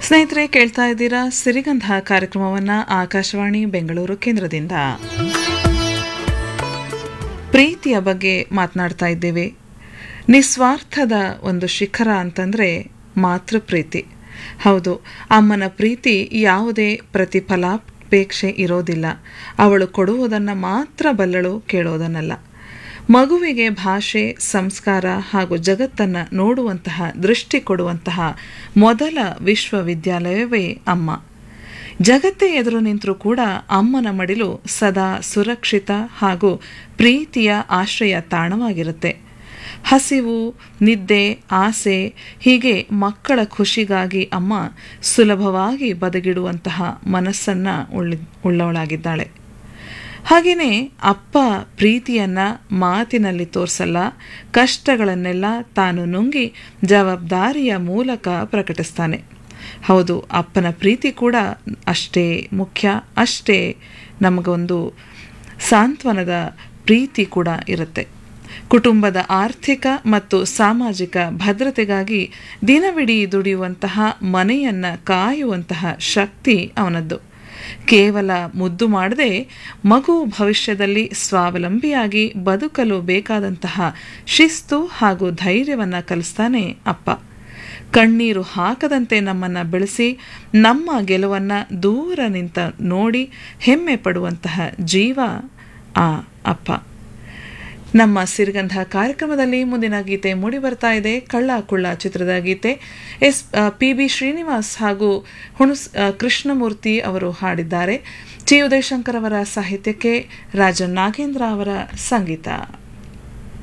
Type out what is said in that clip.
ಸ್ನೇಹಿತರೆ ಕೇಳ್ತಾ ಇದ್ದೀರಾ ಸಿರಿಗಂಧ ಕಾರ್ಯಕ್ರಮವನ್ನ ಆಕಾಶವಾಣಿ ಬೆಂಗಳೂರು ಕೇಂದ್ರದಿಂದ ಪ್ರೀತಿಯ ಬಗ್ಗೆ ಮಾತನಾಡ್ತಾ ಇದ್ದೇವೆ ನಿಸ್ವಾರ್ಥದ ಒಂದು ಶಿಖರ ಅಂತಂದ್ರೆ ಮಾತೃ ಪ್ರೀತಿ ಹೌದು ಅಮ್ಮನ ಪ್ರೀತಿ ಯಾವುದೇ ಪ್ರತಿಫಲಾಪೇಕ್ಷೆ ಇರೋದಿಲ್ಲ ಅವಳು ಕೊಡುವುದನ್ನು ಮಾತ್ರ ಬಲ್ಲಳು ಕೇಳೋದನ್ನಲ್ಲ ಮಗುವಿಗೆ ಭಾಷೆ ಸಂಸ್ಕಾರ ಹಾಗೂ ಜಗತ್ತನ್ನು ನೋಡುವಂತಹ ದೃಷ್ಟಿ ಕೊಡುವಂತಹ ಮೊದಲ ವಿಶ್ವವಿದ್ಯಾಲಯವೇ ಅಮ್ಮ ಜಗತ್ತೇ ಎದುರು ನಿಂತರೂ ಕೂಡ ಅಮ್ಮನ ಮಡಿಲು ಸದಾ ಸುರಕ್ಷಿತ ಹಾಗೂ ಪ್ರೀತಿಯ ಆಶ್ರಯ ತಾಣವಾಗಿರುತ್ತೆ ಹಸಿವು ನಿದ್ದೆ ಆಸೆ ಹೀಗೆ ಮಕ್ಕಳ ಖುಷಿಗಾಗಿ ಅಮ್ಮ ಸುಲಭವಾಗಿ ಬದಗಿಡುವಂತಹ ಮನಸ್ಸನ್ನ ಉಳ್ಳಿ ಉಳ್ಳವಳಾಗಿದ್ದಾಳೆ ಹಾಗೆಯೇ ಅಪ್ಪ ಪ್ರೀತಿಯನ್ನ ಮಾತಿನಲ್ಲಿ ತೋರಿಸಲ್ಲ ಕಷ್ಟಗಳನ್ನೆಲ್ಲ ತಾನು ನುಂಗಿ ಜವಾಬ್ದಾರಿಯ ಮೂಲಕ ಪ್ರಕಟಿಸ್ತಾನೆ ಹೌದು ಅಪ್ಪನ ಪ್ರೀತಿ ಕೂಡ ಅಷ್ಟೇ ಮುಖ್ಯ ಅಷ್ಟೇ ನಮಗೊಂದು ಸಾಂತ್ವನದ ಪ್ರೀತಿ ಕೂಡ ಇರುತ್ತೆ ಕುಟುಂಬದ ಆರ್ಥಿಕ ಮತ್ತು ಸಾಮಾಜಿಕ ಭದ್ರತೆಗಾಗಿ ದಿನವಿಡೀ ದುಡಿಯುವಂತಹ ಮನೆಯನ್ನ ಕಾಯುವಂತಹ ಶಕ್ತಿ ಅವನದ್ದು ಕೇವಲ ಮುದ್ದು ಮಾಡದೆ ಮಗು ಭವಿಷ್ಯದಲ್ಲಿ ಸ್ವಾವಲಂಬಿಯಾಗಿ ಬದುಕಲು ಬೇಕಾದಂತಹ ಶಿಸ್ತು ಹಾಗೂ ಧೈರ್ಯವನ್ನು ಕಲಿಸ್ತಾನೆ ಅಪ್ಪ ಕಣ್ಣೀರು ಹಾಕದಂತೆ ನಮ್ಮನ್ನು ಬೆಳೆಸಿ ನಮ್ಮ ಗೆಲುವನ್ನು ದೂರ ನಿಂತ ನೋಡಿ ಹೆಮ್ಮೆ ಪಡುವಂತಹ ಜೀವ ಆ ಅಪ್ಪ ನಮ್ಮ ಸಿರಿಗಂಧ ಕಾರ್ಯಕ್ರಮದಲ್ಲಿ ಮುಂದಿನ ಗೀತೆ ಮೂಡಿ ಬರ್ತಾ ಇದೆ ಕಳ್ಳ ಕುಳ್ಳ ಚಿತ್ರದ ಗೀತೆ ಎಸ್ ಪಿ ಬಿ ಶ್ರೀನಿವಾಸ್ ಹಾಗೂ ಹುಣಸ್ ಕೃಷ್ಣಮೂರ್ತಿ ಅವರು ಹಾಡಿದ್ದಾರೆ ಚಿ ಉದಯಶಂಕರ್ ಅವರ ಸಾಹಿತ್ಯಕ್ಕೆ ರಾಜನ್ ನಾಗೇಂದ್ರ ಅವರ ಸಂಗೀತ